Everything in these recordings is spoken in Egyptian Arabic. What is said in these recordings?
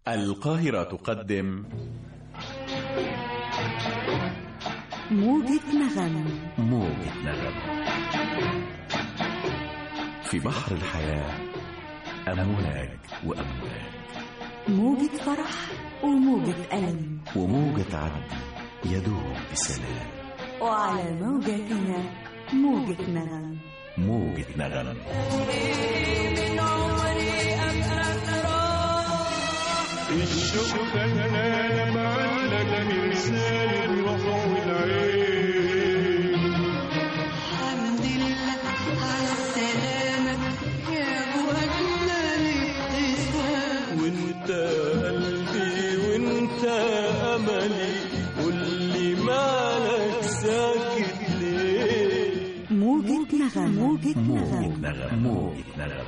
القاهرة تقدم موجة نغم موجة نغم في بحر الحياة أمواج وأمواج موجة فرح وموجة ألم وموجة عدل يدوب بسلام وعلى موجاتنا موجة نغم موجة نغم الشوق فنان معلق مرسال الروح والعين الحمد لله على السلامة يا أبو أجمل ابتسام وانت قلبي وانت املي واللي مالك ساكت ليه موجة نغم موجة موجة نغم نغم موجة نغم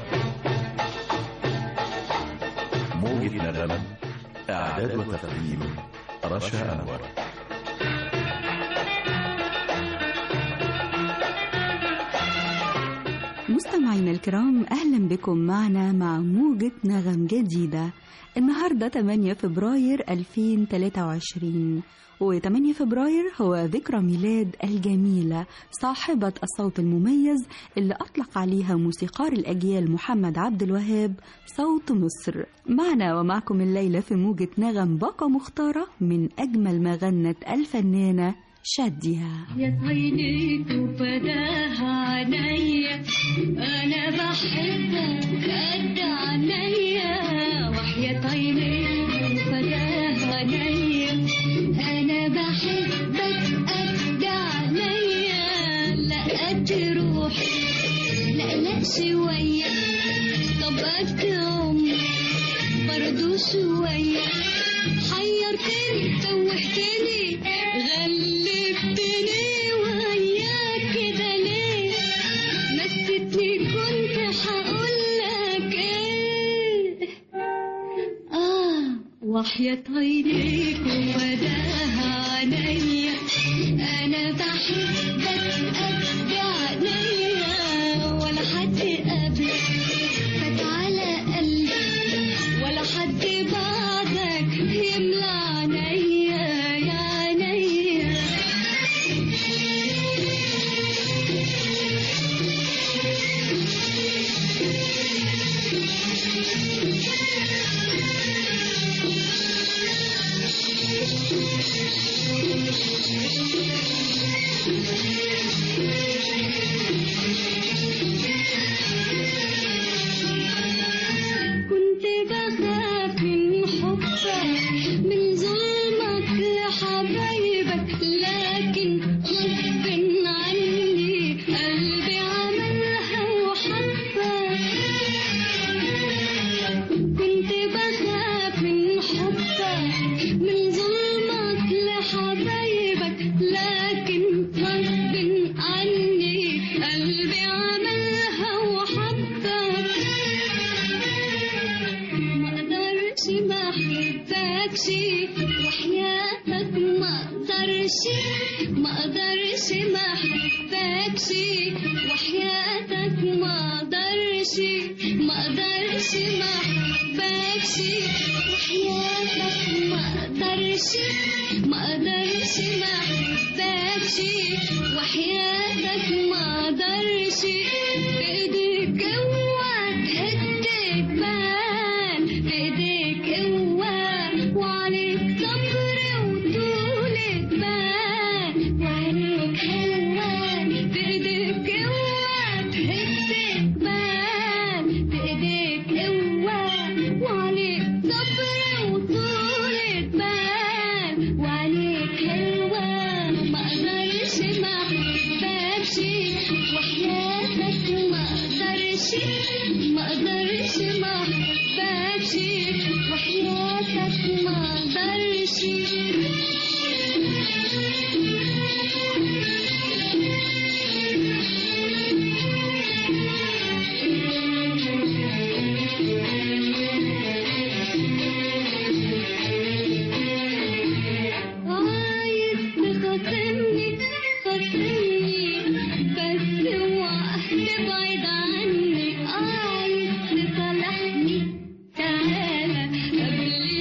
موجة نغم إعداد وتقديم رشا أنور مستمعينا الكرام أهلا بكم معنا مع موجة نغم جديدة النهاردة 8 فبراير 2023 و8 فبراير هو ذكرى ميلاد الجميلة صاحبة الصوت المميز اللي أطلق عليها موسيقار الأجيال محمد عبد الوهاب صوت مصر معنا ومعكم الليلة في موجة نغم باقة مختارة من أجمل ما غنت الفنانة شادية يا عينيك وفداها عينيا انا بحبك قد عينيا وحياة عينيك وفداها عينيا انا بحبك قد عينيا لا قد روحي لا لا شوية طب قد عمري برضو شوية حيرتني توهتني غلبتني وياك كده ليه نسيتني كنت هقولك ايه اه وحياة عينيك ووداها عينيا انا بحبك قد عينيا ولا حد قبلك فات على قلبي ولا حد بعدك يملى عينيا يا عينيا كنت بخاف من حبك من ظلمك لحبايبك لكن غصب عني قلبي عملها وحبك كنت بخاف من حبك من ظلمك لحبايبك لكن غصب عني قلبي عملها وحبك ما اقدرش ما احبكش وحياتك ما اقدرش ما اقدرش ما احبكش وحياتك ما اقدرش ما اقدرش ما احبكش وحياتك ما اقدرش ما اقدرش ما احبكش وحياتك ما اقدرش بايديك اوعى تهد جبال بايديك اوعى وعليك صبر وطول جبال وعينيك حلوة بايديك اوعى تهد جبال بايديك اوعى وعليك صبر وطول جبال وعينيك حلوة ما اقدرش ما احبكش وحياتك ما اقدرش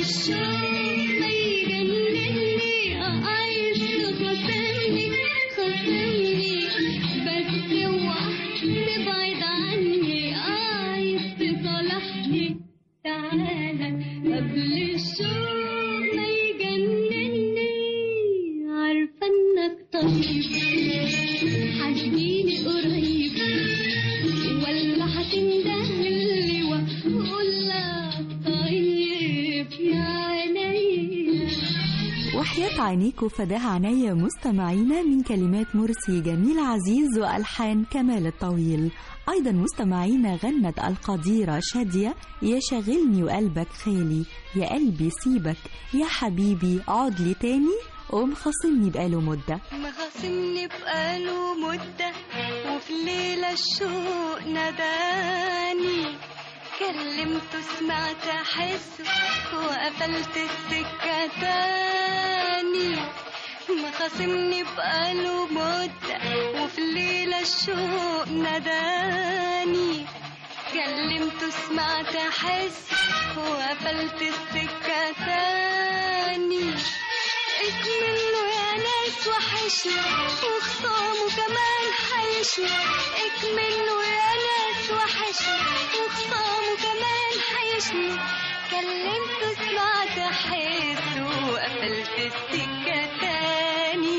الشوق ما يجنني عايز تخاصمني خاصمني بس اوعى تبعد عني عايز تصالحني تعالى قبل الشوق ما يجنني عارفة انك طيب هتجيني قريب ولا هتندهلي واقول لك طيب يا عينيا وحياة عينيكوا فداها عينيا مستمعينا من كلمات مرسي جميل عزيز وألحان كمال الطويل أيضا مستمعينا غنت القديرة شادية يا شاغلني وقلبك خالي يا قلبي سيبك يا حبيبي عود لي تاني ومخاصمني بقاله مدة مخاصمني بقاله مدة وفي ليلة الشوق ناداني كلمته سمعت أحسه وقفلت السكة تاني مخاصمني بقاله مدة وفي ليلة الشوق ناداني كلمته سمعت أحسه وقفلت السكة تاني منه يا ناس وحشني وخصامه كمان حيشني منه يا ناس وحشني وخصامه كمان حيشني كلمته سمعت حسه وقفلت السكة تاني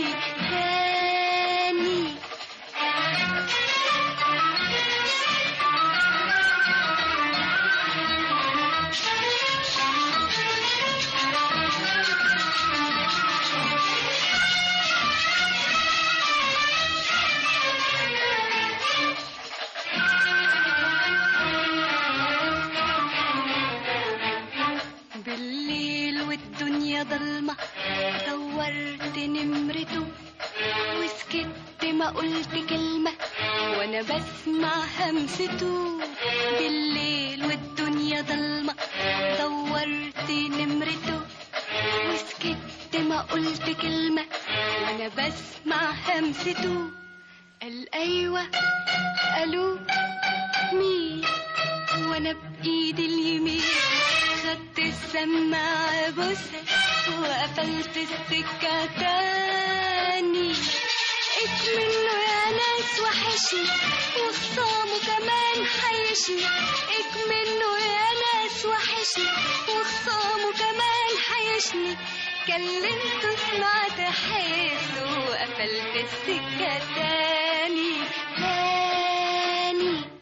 تاني بالليل والدنيا ضلمة دورت نمرته وسكت ما قلت كلمة وانا بسمع همسته بالليل والدنيا ضلمة دورت نمرته وسكت ما قلت كلمة وانا بسمع همسته قال ايوه قالوا مين وانا بايدي اليمين خدت السماعة بوسة وقفلت السكة تاني منه يا ناس وحشني وخصامه كمان حيشني منه يا ناس وحشني وخصامه كمان حيشني كلمته سمعت حسه وقفلت السكة تاني تاني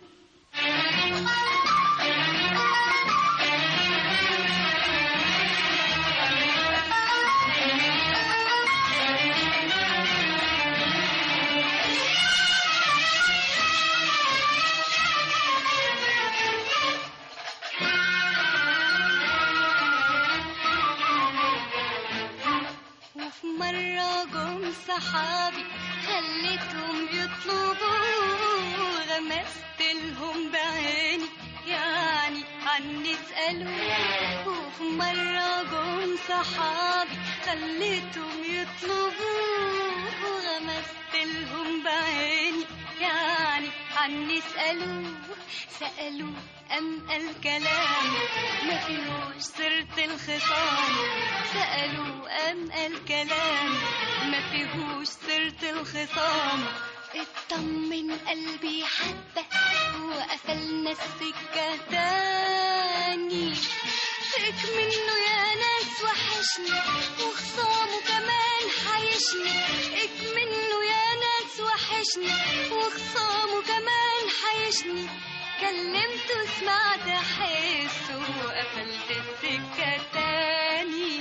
وفي مرة جم صحابي خليتهم يطلبوا غمست لهم بعيني يعني عني اسألوا وفي مرة جم صحابي خليتهم يطلبوا غمست لهم بعيني يعني عني اسألوا سألوا أم الكلام ما فيهوش سيرة الخصام سألوا أم الكلام ما فيهوش سيرة الخصام اطمن قلبي حبة وقفلنا السكة تاني فيك منه يا ناس وحشني وخصامه كمان حيشني اك منه يا ناس وحشني وخصامه كمان حيشني كلمته سمعت حسه وقفلت السكة تاني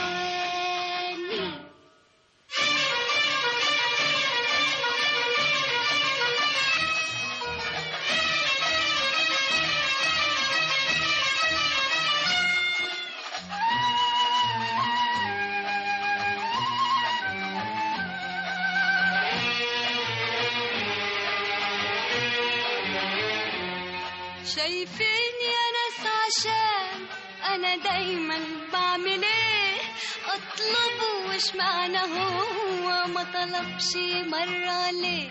تاني شايفين يا ناس عشان انا دايما بعمل ايه اطلبه وش معنى هو ما طلبش مرة ليه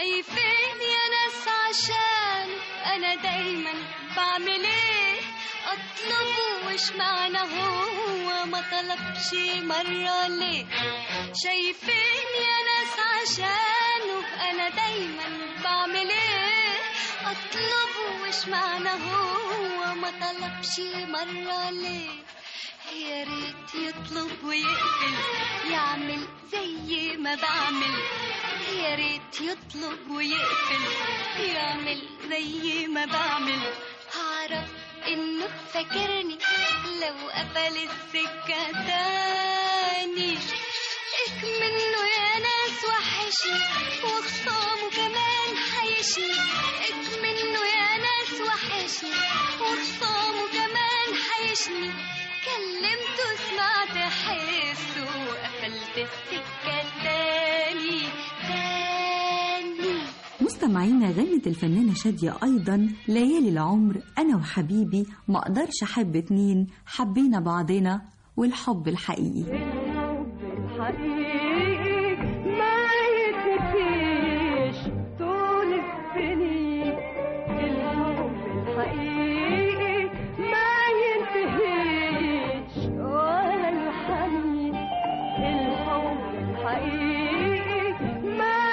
شايفين يا ناس عشان انا دايما بعمل ايه اطلبه وش معنى هو ما طلبش مرة ليه شايفين يا ناس عشانه انا دايما بعمل ايه اطلبه وش معنى هو ما طلبش مرة ليه يا ريت يطلب ويقفل يعمل زي ما بعمل يا ريت يطلب ويقفل يعمل زي ما بعمل هعرف انه فاكرني لو قفل السكة تاني اك منه يا ناس وحشني وخصامه كمان حيشني اك منه يا ناس وحشني وخصامه كمان حيشني كلمته سمعت حسه وقفلت السكة تاني تاني مستمعينا غنت الفنانة شادية أيضا ليالي العمر أنا وحبيبي ما أقدرش أحب اتنين حبينا بعضنا والحب الحقيقي الحقيقي ما يتنسيش طول السنين الحب الحقيقي ما ينتهيش ولا الحنين الحب الحقيقي ما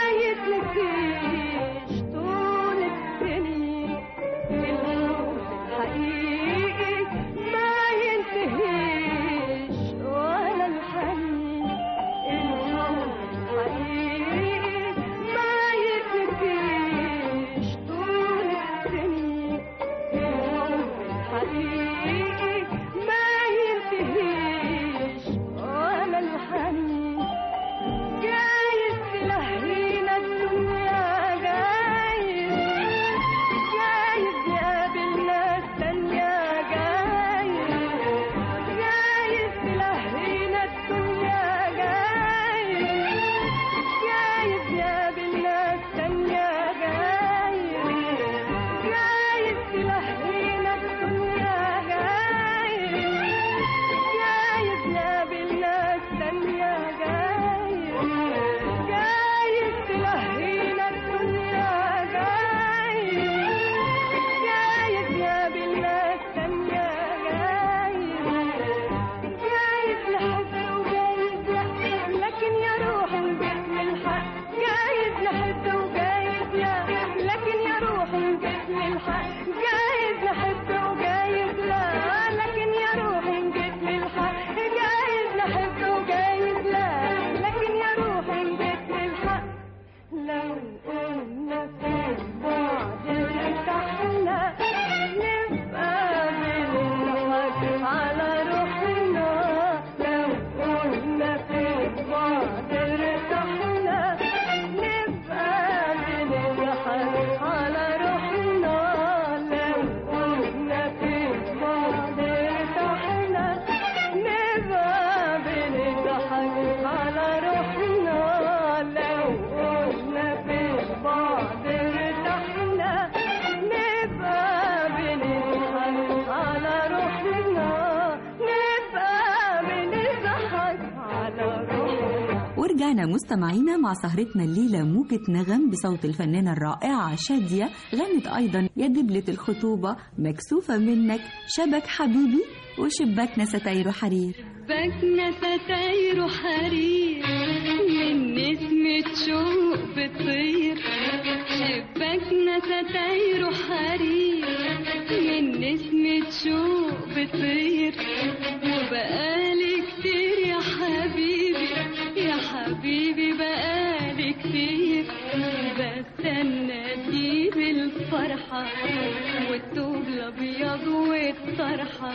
يتنسيش طول السنين الحب الحقيقي ما ينتهيش ولا الحنين الحب الحقيقي ما يتنسيش طول السنين الحب الحقيقي ما ينتهيش ولا الحنين جايز تلهينا الدنيا جايز جايز نقابل ناس تانية جايز جايز تلهينا الدنيا جايز جايز نقابل ناس تانية جايز جايز تلهينا الدنيا جايز جايز نقابل ناس تانية جايز جايز تلهينا الدنيا جايز جايز نقابل ناس تانية جايز جايز نحب وجايز لا لكن يا روح الجسم الحق جايز نحب وجايز لا لكن يا روح الجسم الحق جايز نحب وجايز لا لكن يا روح الجسم الحق جايز نحب وجايز لا لكن يا روح الجسم الحق لو قلنا في بعض ارتحنا نبقى بنضحك على روحنا لو قلنا في بعض ارتحنا نبقى بنضحك على روحنا لو قلنا في بعض ارتحنا نبقى بنضحك على روحنا لو قلنا في بعض ارتحنا نبقى بنضحك على روحنا نبقى بنضحك على روحنا ورجعنا مستمعينا مع سهرتنا الليلة موجة نغم بصوت الفنانة الرائعة شادية غنت أيضا يا دبلة الخطوبة مكسوفة منك شبك حبيبي وشباكنا ستاير حرير شباكنا ستاير حرير من نسمة شوق بتطير شباكنا ستاير حرير من نسمة شوق بتطير وبقالي كتير يا حبيبي يا حبيبي بقالي كتير بستنى تجيب الفرحة والثوب الأبيض والطرحة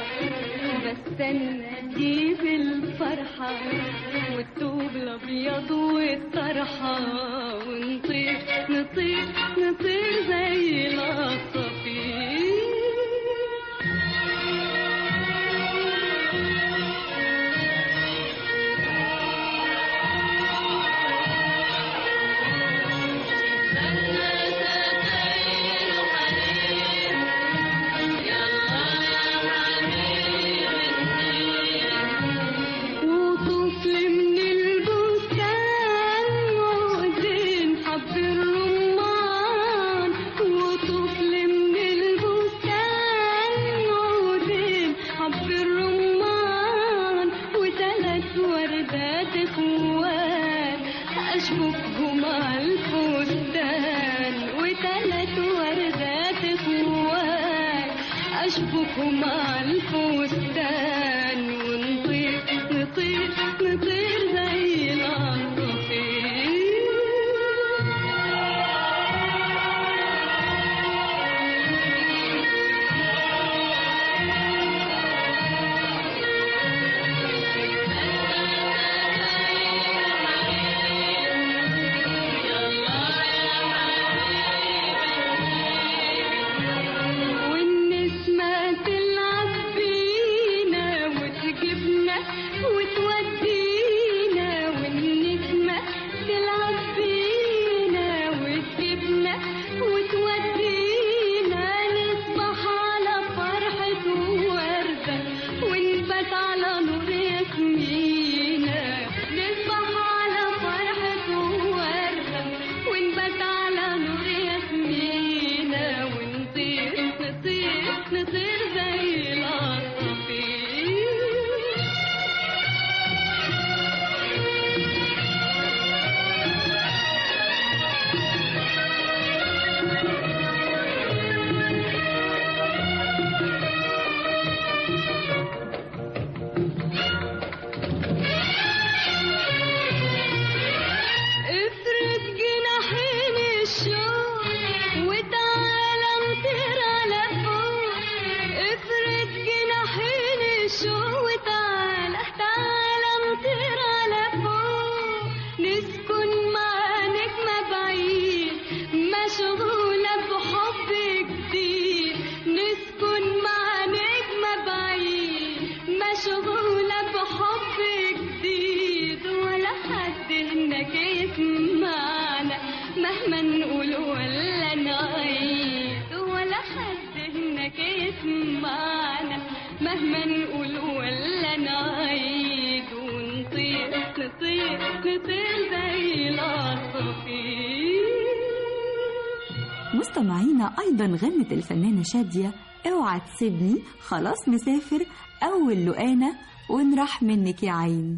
بستنى تجيب الفرحة والثوب الأبيض والطرحة ونطير نطير نطير زي العصافير وطفل من البستان وزين حب الرمان وطفل من أشبكهم على الفستان وتلات وردات اخوان أشبكهم على الفستان ونطير نطير نطير زي العصافير والنسمة تلعب بينا وتجيبنا وتودينا والنسمة تلعب بينا وتجيبنا وتودينا نصبح على فرحة وردة ونبات على نور ياسمينة نصبح على فرحة وردة ونبات على نور ياسمينة ونطير نطير نطير زي العصافير افرد جناحين الشوق وتعالى نطير على فوق افرد جناحين الشوق وتعالى تعالى نطير على فوق نسكن مع نجمة بعيد مشغولة بحب جديد نسكن مع نجمة بعيد مشغولة بحب جديد ولا حد هناك يسمعنا مهما نقول ولا نعيد ولا حد هناك يسمعنا مهما نقول ولا نعيد ونطير نطير نطير زي العصافير مستمعينا أيضا غنت الفنانة شادية اوعى تسيبني خلاص مسافر أول لقانة ونراح منك يا عين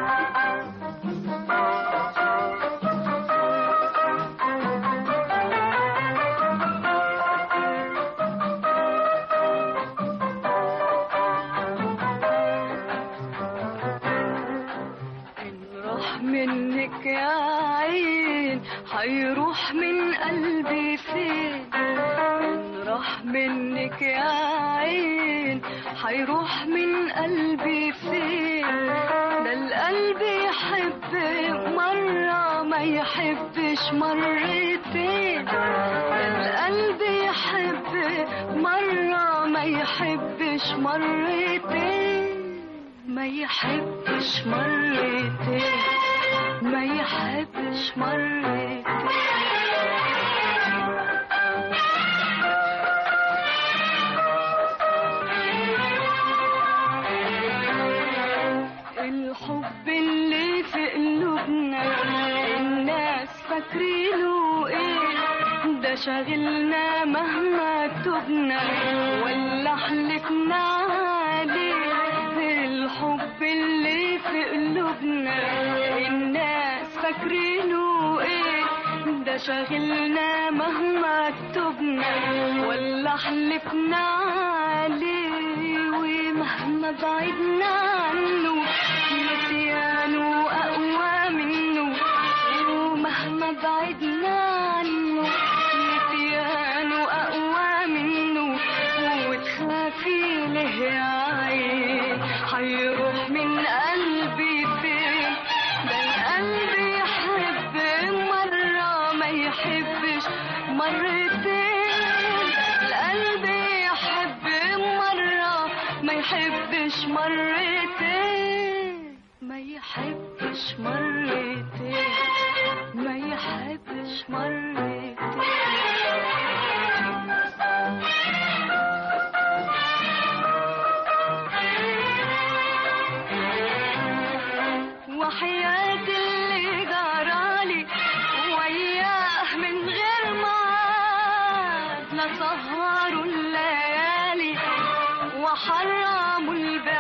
راح منك يا عين هيروح من قلبي فين راح منك يا عين هيروح من قلبي فين ده القلب يحب مرة ما يحبش مرتين ده القلب يحب مرة ما يحبش مرتين ما يحبش مرتين ما يحبش مرتين الحب اللي في قلوبنا الناس فاكرينه ايه ده شاغلنا مهما تبنا ولا حلفنا عليه الحب اللي في قلوبنا الناس فاكرينه ايه ده شاغلنا مهما كتبنا ولا حلفنا عليه ومهما بعدنا عنه نسيانه أقوى منه ومهما بعدنا عنه نسيانه أقوى منه وتخافي له يا عين هيروح من قلبي فين ده القلب يحب مرة ما يحبش مرتين القلب يحب مرة ما يحبش مرتين ما يحبش مرتين ما يحبش مرتين وحياة اللي جرالي وياه من غير ميعاد لسهروا الليالي وحرموا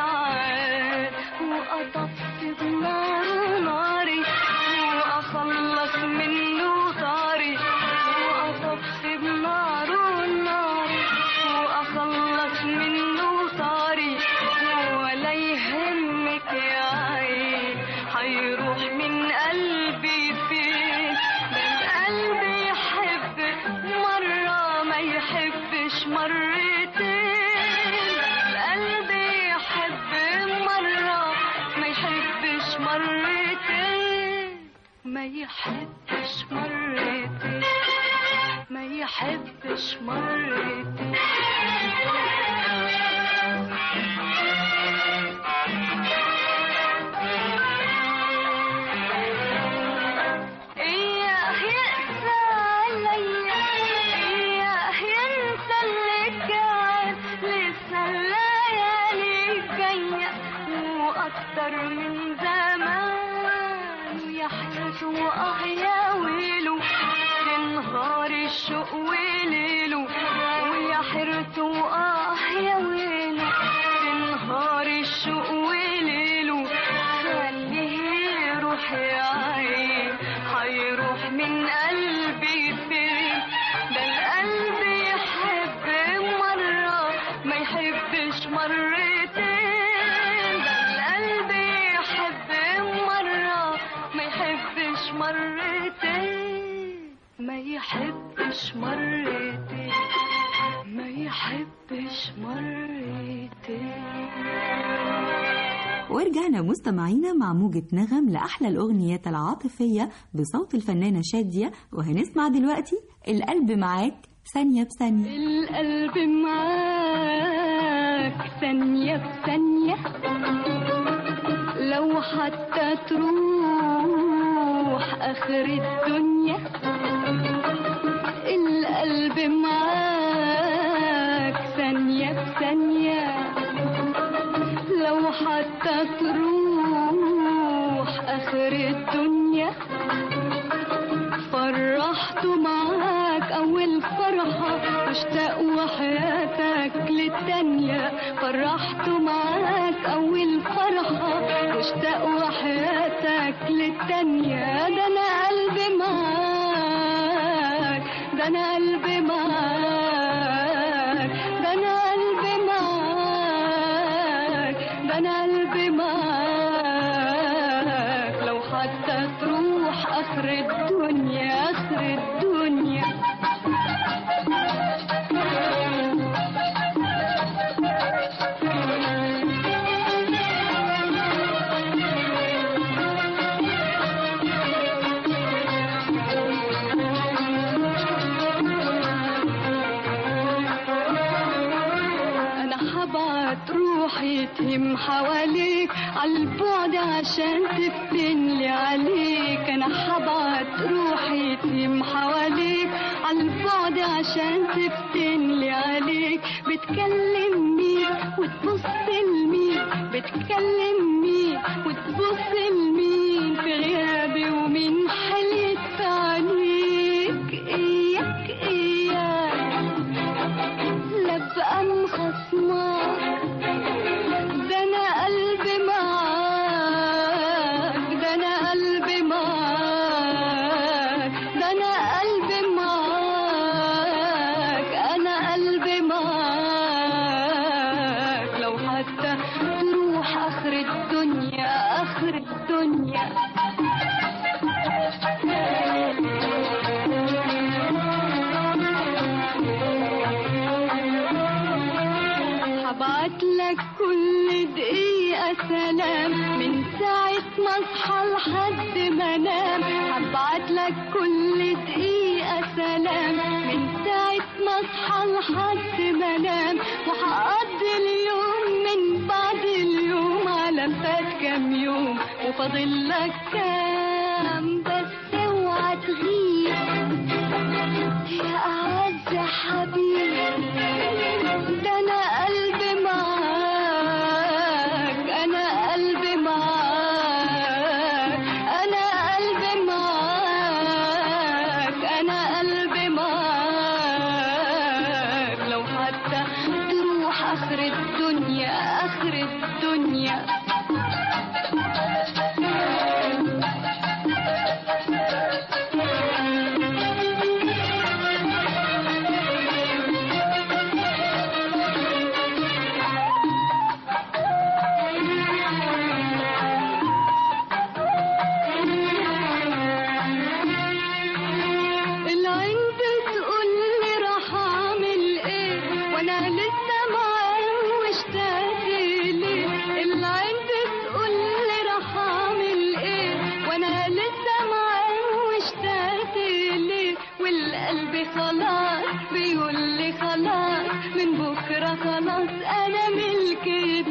البعاد وقطفت بنار ناري وأخلص مرتين ما يحبش مرتين ما يحبش مرتين إياه يقسى عليا إياه ينسى اللي كان لسه الليالي جاية وأكتر من زمان ويحرس وآه يا ويله تنهار الشوق وليله ويحرس وآه يا ويله تنهار الشوق وليله خليه يروح يا عين هيروح من قلبي فين ده القلب يحب مرة ما يحبش مرتين ده القلب يحب مرة ما يحبش مرتين ما يحبش مرتين ما يحبش مرتين ورجعنا مستمعينا مع موجة نغم لأحلى الأغنيات العاطفية بصوت الفنانة شادية وهنسمع دلوقتي القلب معاك ثانية بثانية القلب معاك ثانية بثانية لو حتى تروح آخر الدنيا القلب معاك ثانية بثانية لو حتى تروح آخر الدنيا فرحته معاك أول فرحة واشتاق وحياتك للتانية فرحته معاك أول فرحة واشتاق وحياتك للتانية ده أنا قلبي معاك ده أنا قلبي معاك ده أنا قلبي معاك ده أنا قلبي معاك لو حتى تروح آخر الدنيا آخر الدنيا انا حبعت روحي تهم حواليك عالبعد عشان تفتنلي عليك انا حبعت روحي تهم حواليك عالبعد عشان تفتنلي عليك بتكلم مين وتبص لمين بتكلم مين وتبص لمين في غيابي ومين حليت في عينيك اياك اياك لا بقى مخصماك ده انا قلبي معاك ده انا قلبي معاك ده انا قلبي معاك انا قلبي معاك لو حتى تروح اخر الدنيا اخر الدنيا هبعت لك كل دقيقة سلام من ساعة ما اصحى لحد ما انام هبعت لك كل دقيقة سلام من ساعة ما اصحى لحد ما انام وهقضي اليوم من بعد اليوم على فات كام يوم وفاضل لك كام بس اوعى تغيب يا أعز حبيبي ده أنا قلبي معاك أنا قلبي معاك أنا قلبي معاك أنا قلبي معاك لو حتى تروح آخر الدنيا آخر الدنيا خلاص بيقول لي خلاص من بكرة خلاص أنا ملك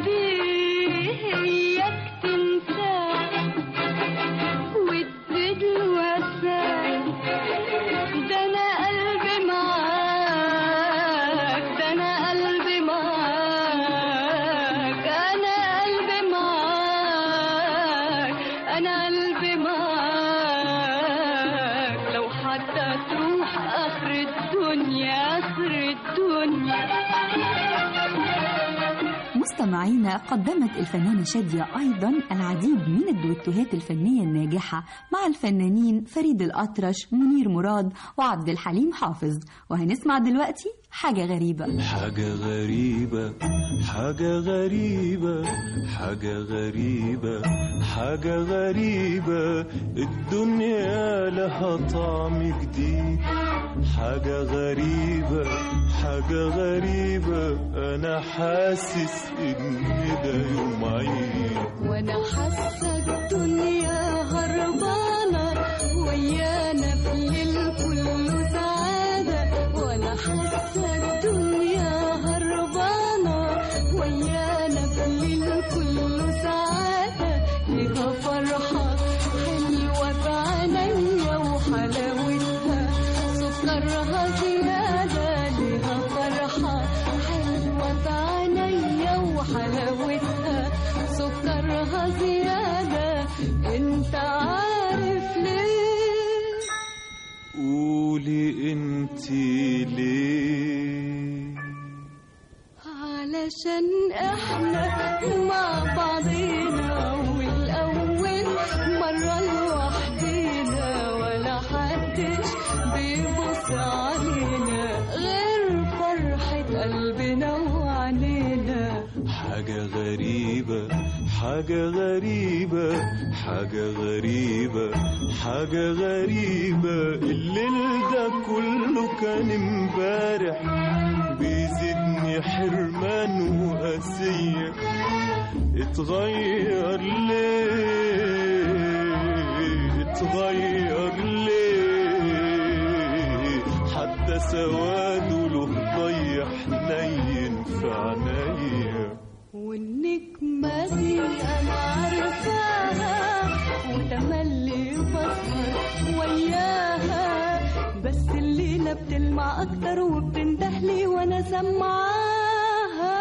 إيديك تنساه وتزيد الوسائل ده أنا قلبي معاك ده أنا قلبي معاك أنا قلبي معاك أنا قلبي معاك لو حتى تروح آخر الدنيا آخر الدنيا مستمعينا قدمت الفنانة شادية أيضا العديد من الدويتوهات الفنية الناجحة مع الفنانين فريد الأطرش منير مراد وعبد الحليم حافظ وهنسمع دلوقتي حاجة غريبة حاجة غريبة حاجة غريبة حاجة غريبة حاجة غريبة الدنيا لها طعم جديد حاجة غريبة حاجة غريبة أنا حاسس إن ده يوم عيد وانا حاسه الدنيا هربانه ويانا في الليل كله سعاده وانا حاسه الدنيا هربانه ويانا في الليل كله سعاده ليها فرحه حلوه في عينيا وحلاوتها سكرها زياده ليها فرحه حلوه في عينيا وحلاوتها سكرها زيادة انت عارف ليه قولي انتي ليه علشان احنا مع بعضينا والاول مرة لوحدينا ولا حدش بيبص علينا غير فرحة قلبنا وعنينا حاجة غريبة حاجة غريبة حاجة غريبة حاجة غريبة الليل ده كله كان امبارح بيزيدني حرمان وقاسية اتغير ليه اتغير ليه حتى سواده له ضيع حنين في عينيا والنجمة دي أنا عارفاها وتملي بسهر وياها بس الليلة بتلمع أكتر وبتندهلي وأنا سمعاها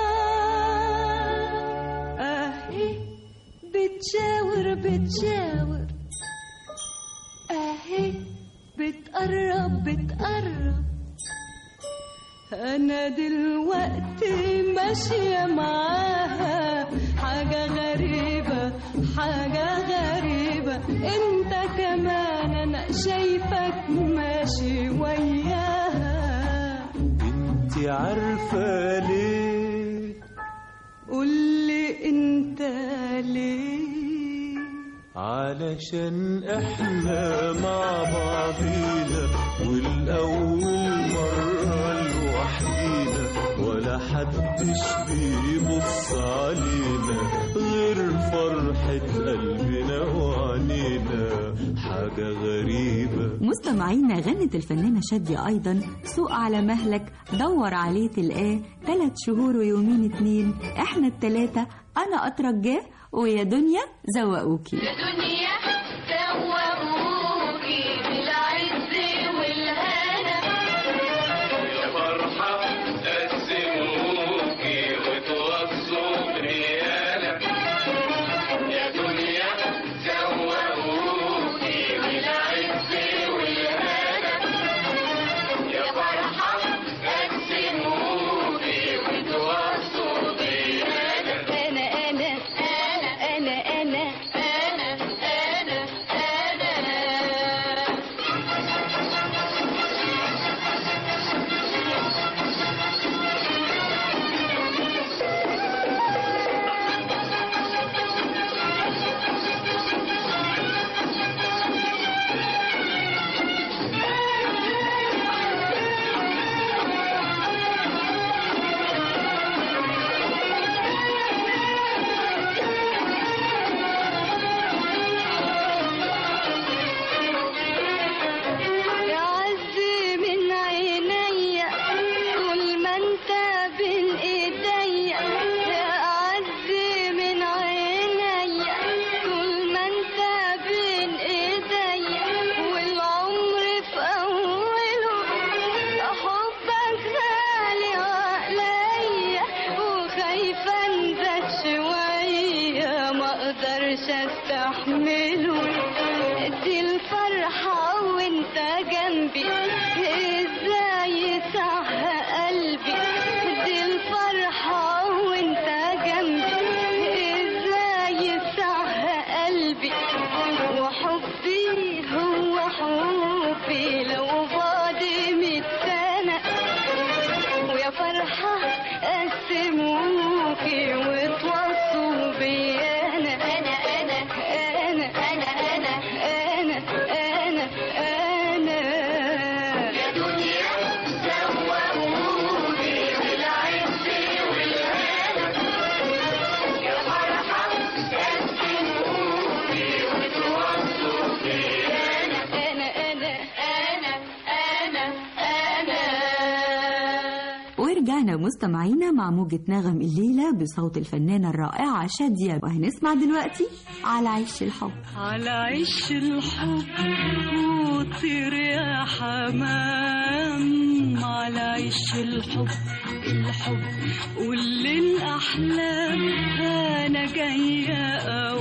أهي بتشاور بتشاور أهي بتقرب بتقرب أنا دلوقتي ماشية معاها حاجة غريبة حاجة غريبة أنت كمان أنا شايفك ماشي وياها انتي عارفة ليه قولي أنت ليه علشان احنا مع بعضينا والاول مرة لوحدينا ولا حدش بيبص علينا غير فرحة قلبنا وعنينا حاجة غريبة مستمعينا غنت الفنانة شادية أيضا سوق على مهلك دور عليه تلقاه تلات شهور ويومين اتنين احنا التلاتة أنا أترجاه ويا دنيا زوقوكي يا دنيا دوقوكي بالعز والهنا يا فرحة قسموكي وتوصوا ريالك يا دنيا زوقوكي بالعز والهنا يا فرحة قسموكي وتوصوا ريالك أنا أنا أنا أنا أنا أنا أنا أنا اقدرش استحمله دي الفرحة وانت جنبي ازاي صح قلبي دي الفرحة وانت جنبي ازاي صح قلبي وحبي هو حبي لو بعد مية سنة ويا فرحة قسموكي وتوصوا بي أنا أنا أنا أنا أنا أنا أنا أنا أنا يا دنيا زوقوني بالعز والهنا يا فرحة قسموني وتوصوا بي أنا أنا أنا أنا أنا أنا ورجعنا مستمعينا مع موجة نغم الليلة بصوت الفنانة الرائعة شادية وهنسمع دلوقتي على عيش الحب على عش الحب وطير يا حمام على عش الحب الحب واللي الأحلام أنا جاية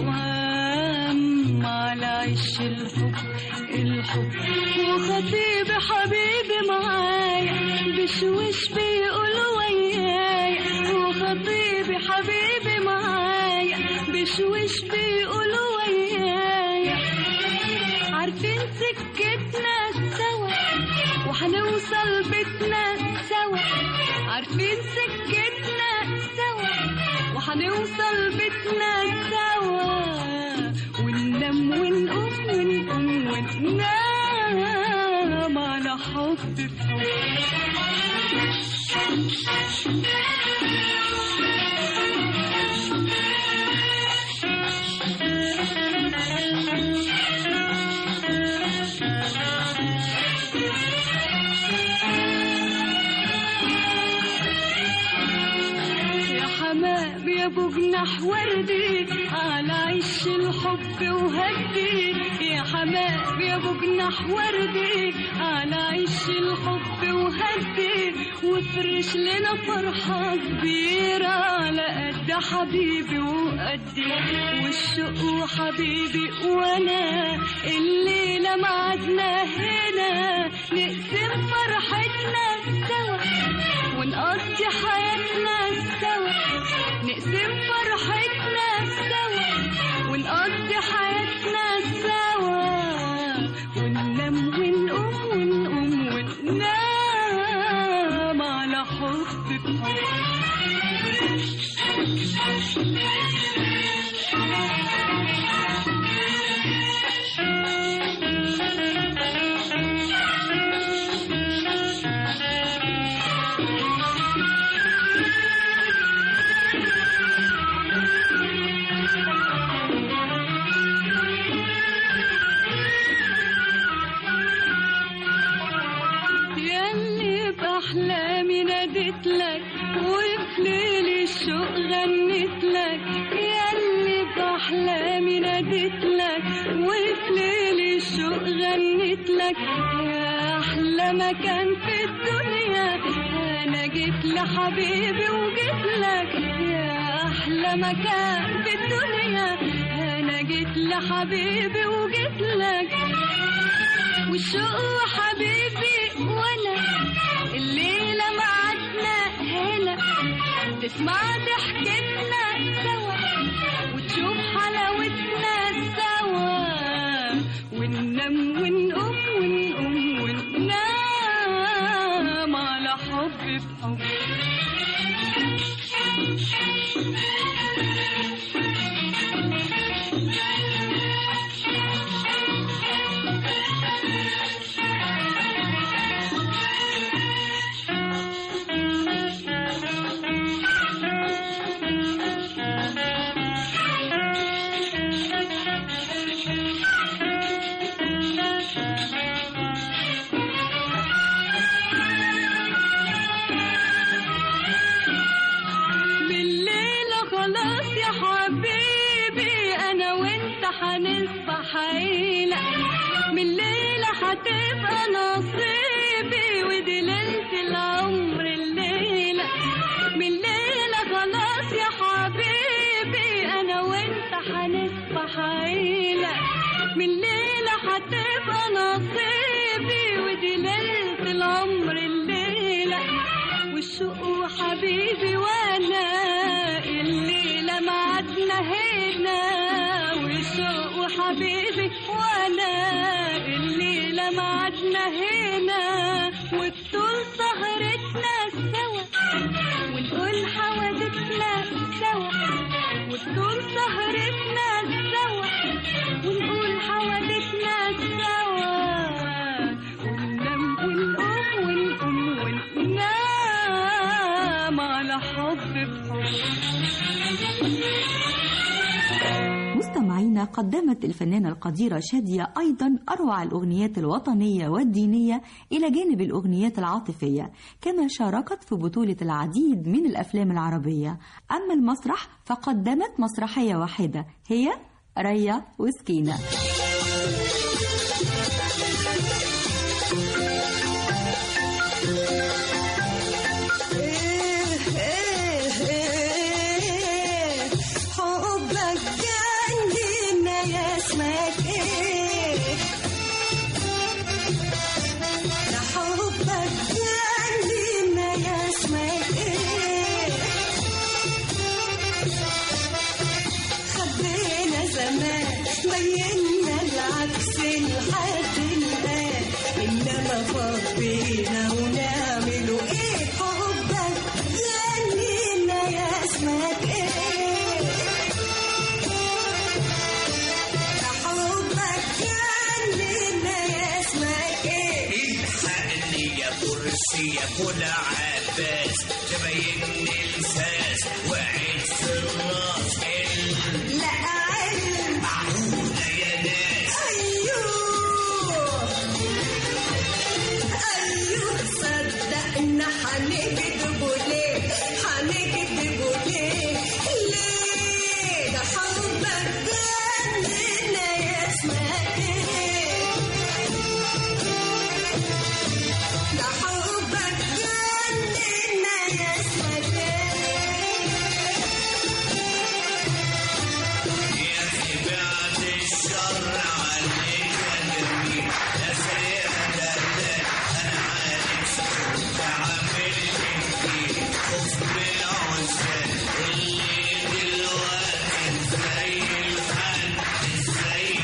أوام على عش الحب الحب وخطيبي حبيبي معايا بشوش بيقول وياي وخطيبي حبيبي معايا بشوش بيقول وياي عارفين سكتنا سوا وهنوصل بيتنا سوا عارفين سكتنا سوا وهنوصل بيتنا سوا وننام ونقوم ونقوم وننام على حب في يا حمام يا ابو جناح وردي على عش الحب وهدي يا حمام يا ابو جناح وردي على عش الحب وهدي وافرش لنا فرحة كبيرة على قد حبيبي وقدي والشوق وحبيبي وانا الليلة معدنا هنا نقسم فرحتنا سوا ونقضي حياتنا سوا نقسم فرحتنا سوا ونقضي حياتنا سوا وننام ونقوم ونقوم وننام على حب بحب ياللي بأحلامي ناديت لك وفي ليل الشوق غنيت لك ياللي بأحلامي ناديت لك وفي ليل الشوق غنيت لك يا أحلى مكان في الدنيا أنا جيت لحبيبي وجيت لك يا أحلى مكان في الدنيا أنا جيت لحبيبي وجيت لك والشوق حبيبي وانا الليلة معدنا هنا تسمع ضحكتنا سوا وتشوف حلاوتنا سوا وننام ونقوم ونقوم وننام على حب بحب بالليلة خلاص يا حبيبي أنا وأنت هنصبح عيلة من الليلة هتبقى نصيبي ودي ليلة العمر الليلة من الليلة خلاص يا حبيبي أنا وأنت هنصبح من ليلة هتبقى نصيبي ودي ليلة العمر الليلة والشوق وحبيبي وانا الليلة معدنا هنا والشوق وحبيبي وانا الليلة معدنا هنا وبطول سهرتنا سوا ونقول حوادثنا سوا وبطول سهرتنا سوا ونقول حوادثنا سوا وننام ونقوم ونقوم وننام على حب في مستمعينا قدمت الفنانة القديرة شادية أيضا أروع الأغنيات الوطنية والدينية إلى جانب الأغنيات العاطفية كما شاركت في بطولة العديد من الأفلام العربية أما المسرح فقدمت مسرحية واحدة هي ريا وسكينة حبك جننا يا اسمك ايه ده حبك جننا يا اسمك ايه خبينا زمان بينا العكس لحد الآن إنما فضينا ونعمله إيه حبك جننا يا اسمك إيه حبك جننا يا اسمك إيه الحقني يا كرسي يا كل عباس تبين الفاس وعيد في الراس لا علم المعقولة يا ناس أيوه أيوه صدقنا هنكدبوا ليه هنكدبوا ليه ليه ده حبك جننا يا اسمك ايه ده حبك جننا يا اسمك ايه يا أخي بعد الشر عليك يا جميل يا سريع دلال أنا عارف تعمل كتير خوف بالعزال اللي دلوقتي زي الحال زي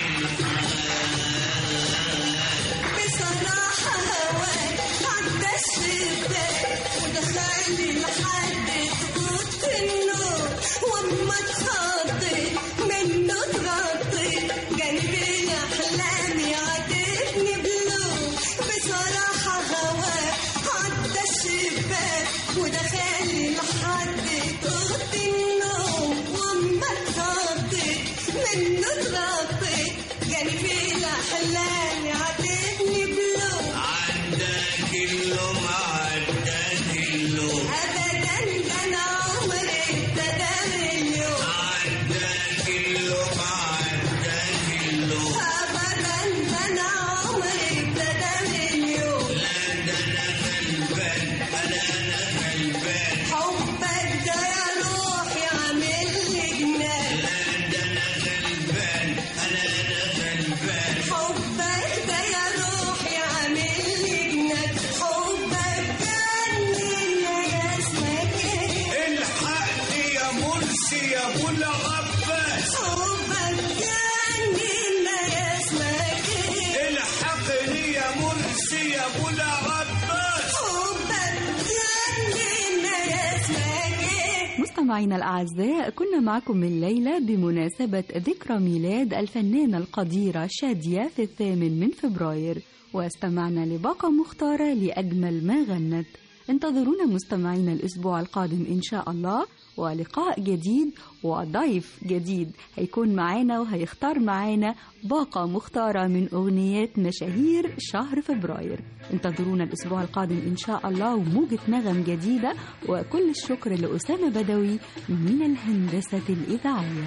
بصراحة هواك عدى الشباك ودخلني لحد تفوت النور واما اتخضيت منه اتغطيت جنبي احلامي عاتبني بلوم بصراحة هواك عدى الشباك ودخلني لحد تفوت النوم واما اتخضيت منه اتغطيت جنبي احلامي عاتبني بلوم عندك اللوم عندك اللوم ابدا ده انا عمري ابتدى من اليوم عندك اللوم عندك اللوم ابدا ده انا عمري ابتدى من اليوم لا ده انا غلبان انا انا غلبان حبك ده يا روحي عامل لي جنان لا ده انا غلبان انا انا غلبان حبك ده يا روحي عامل لي جنان حبك جننا يا اسمك ايه الحقني يا مرسي يا ابو العباس حبك جننا يا اسمك ايه الحقني يا مرسي يا ابو العباس حبك جننا يا اسمك ايه مستمعينا الأعزاء كنا معكم الليلة بمناسبة ذكرى ميلاد الفنانة القديرة شادية في الثامن من فبراير واستمعنا لباقة مختارة لأجمل ما غنت انتظرونا مستمعينا الأسبوع القادم إن شاء الله ولقاء جديد وضيف جديد هيكون معانا وهيختار معانا باقة مختارة من أغنيات مشاهير شهر فبراير انتظرونا الأسبوع القادم إن شاء الله وموجة نغم جديدة وكل الشكر لأسامة بدوي من الهندسة الإذاعية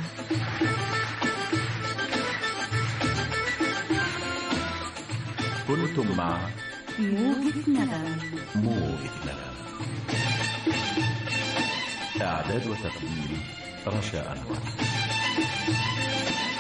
كنتم مع موجة نغم موجة نغم إعداد وتقديم رشا أنور